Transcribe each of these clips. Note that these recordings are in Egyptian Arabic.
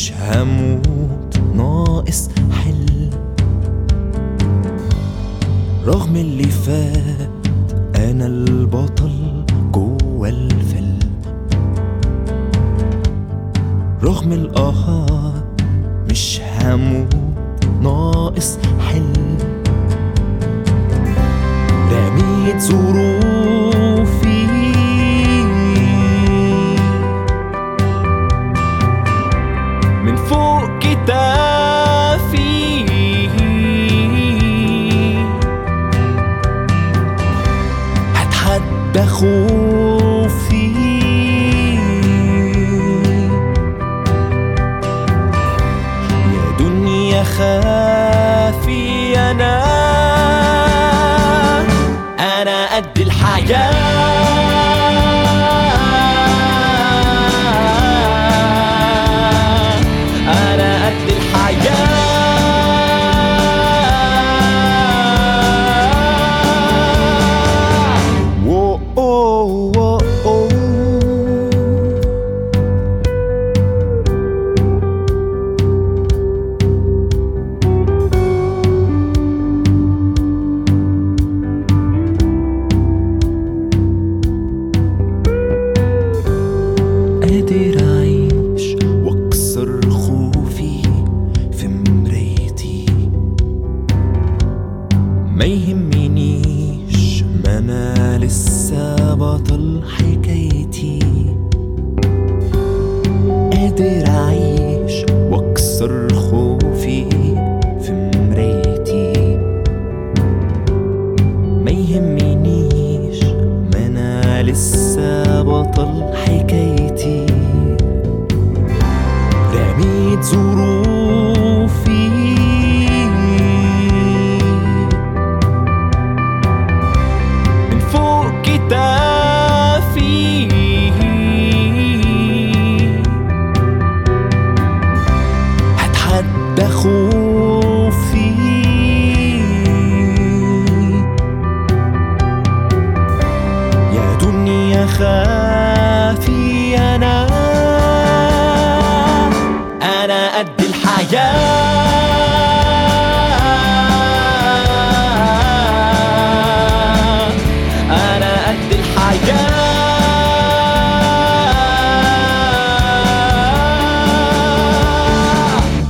مش هموت ناقص حل رغم اللي فات انا البطل جوه الفيلم رغم الآهات مش هموت ناقص حل رميت ظروفي من فوق كتافي هتحدى خوفي يا دنيا خافي انا انا قد الحياة انا قد الحياة وو أوه وو أوه قادر أعيش وأكسر خوفي في مرايتي ما يهمنيش ما أنا لسه بطل حكايتي قادر أعيش وأكسر خوفي في مرايتي ما يهمنيش ما أنا لسه بطل حكايتي رميت ظروفي من فوق كتافي هتحدى خوفي يا دنيا خافي انا انا قد الحياة انا قد الحياة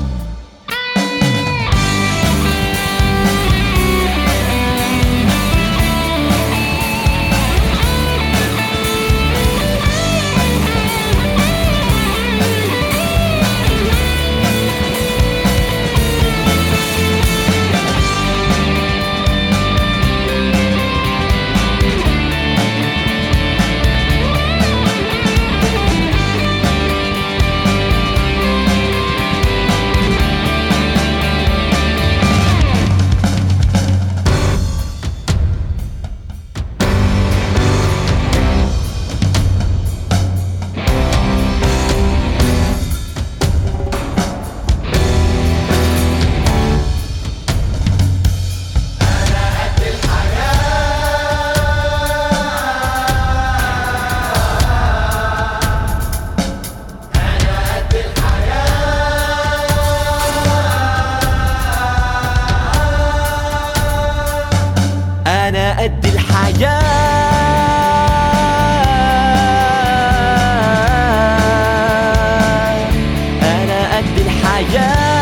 أنا قد الحياة أنا قد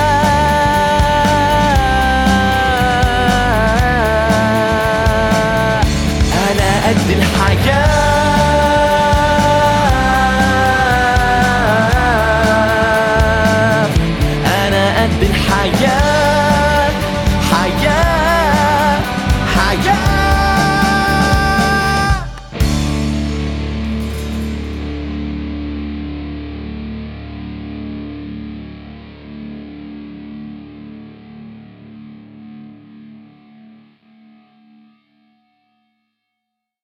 الحياة أنا قد الحياة أنا قد الحياة